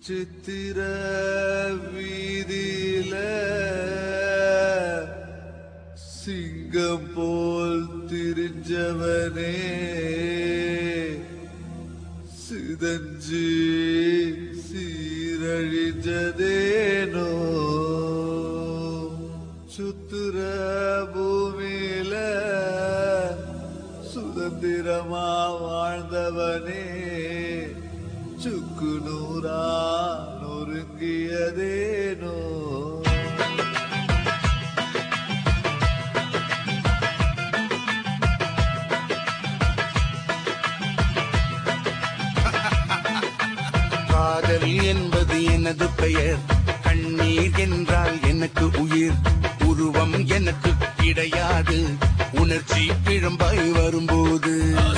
சித்திர வீதியில சிங்கம் போல் திரிஞ்சவனே சிதஞ்சு சீரழிஞ்சதேனோ சுத்துற பூமியில சுதந்திரமா வாழ்ந்தவனே சுக்கு நூறா நொறுங்கியதேனோ காதல் என்பது எனது பெயர் கண்ணீர் என்றால் எனக்கு உயிர் உருவம் எனக்கு கிடையாது உணர்ச்சி பிழம்பாய் வரும்போது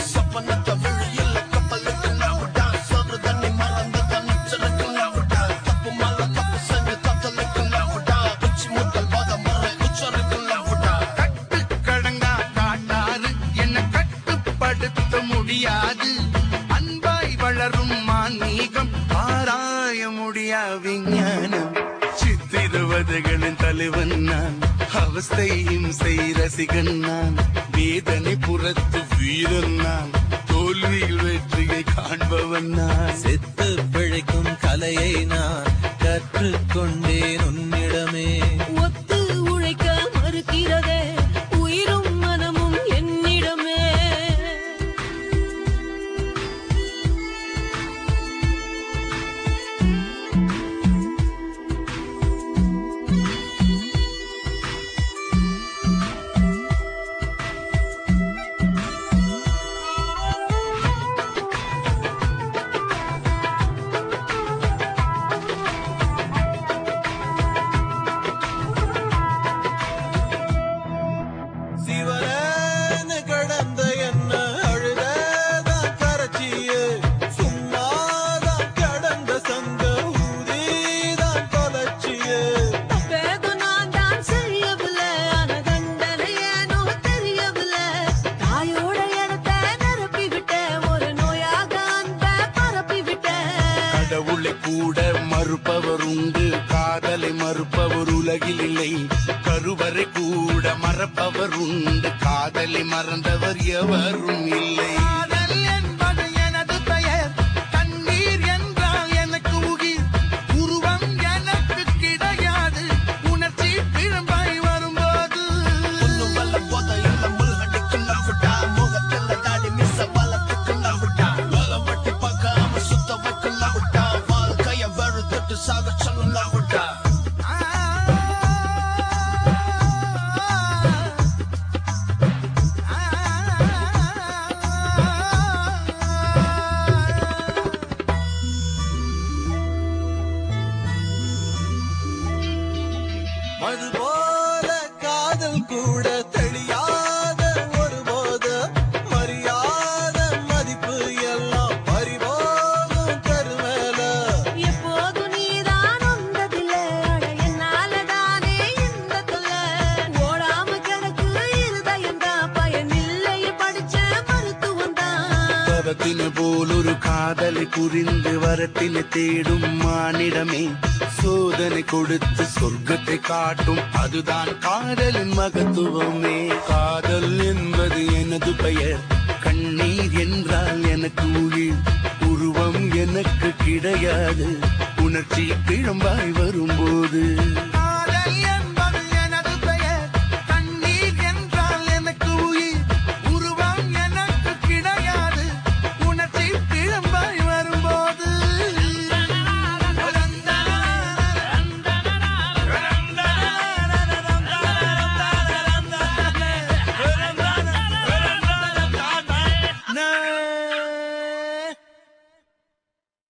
கட்டுக்கடங்கா காட்டாறு என்னை கட்டுப்படுத்த முடியாது அன்பாய் வளரும் மான்மீகம் ஆராய முடியா விஞ்ஞானம் சித்திருவதைகளின் தலைவன் நான் அவஸ்தையும் செய் ரசிகன் நான் வேதனை புறத்து வீரன் நான் தோல்வியில் வெற்றியை காண்பவன் நான் செத்து பிழைக்கும் கலையை நான் கற்றுக்கொண்டேன் உன்னிடமே ஒத்து உழைக்க மறுக்கிறதே உயிரும் மனமும் என்னிடமே சிவனேன்னு கடந்த என்ன அழுததான் கரைச்சியே சும்மாதான் கடந்த சங்க ஊதிதான் தொலைச்சியே தப்பேதோ நான் தான் செய்யவில்லை ஆன தண்டனை ஏனோ தெரியவில்லை தாயோட இடத்தை நிரப்பி விட்டேன் ஒரு நோயாக அன்பை பரப்பி விட்டேன் கடவுளை கூட மறுப்பவர் உண்டு காதலை மறுப்பவர் உலகில் இல்லை கருவறை கூட மறப்பவர் உண்டு காதலை மறந்தவர் எவரும் இல்லை காதல் என்பது எனது பெயர் கண்ணீர் என்றால் எனக்கு உயிர் உருவம் எனக்கு கிடையாது உணர்ச்சி பிழம்பாய் வரும்போது மது போல காதல் கூட தெளியாத ஒரு போத மரியாத மதிப்பு எல்லாம் பறிபோகும் கருமேல எப்போது நீதான் வந்ததில்லை அட என்னால தானே இந்த தொல்லை ஓடாம கிடக்கு இருதயம் தான் பயனில்லை படிச்ச மருத்துவம் தான் பரத்தின போல் ஒரு காதலை புரிந்து வரத்தினை தேடும் மானிடமே சோதனை கொடுத்து சொர்க்கத்தை காட்டும் அதுதான் காதலின் மகத்துவமே காதல் என்பது எனது பெயர் கண்ணீர் என்றால் எனக்கு உயிர் உருவம் எனக்கு கிடையாது உணர்ச்சி பிழம்பாய் வரும்போது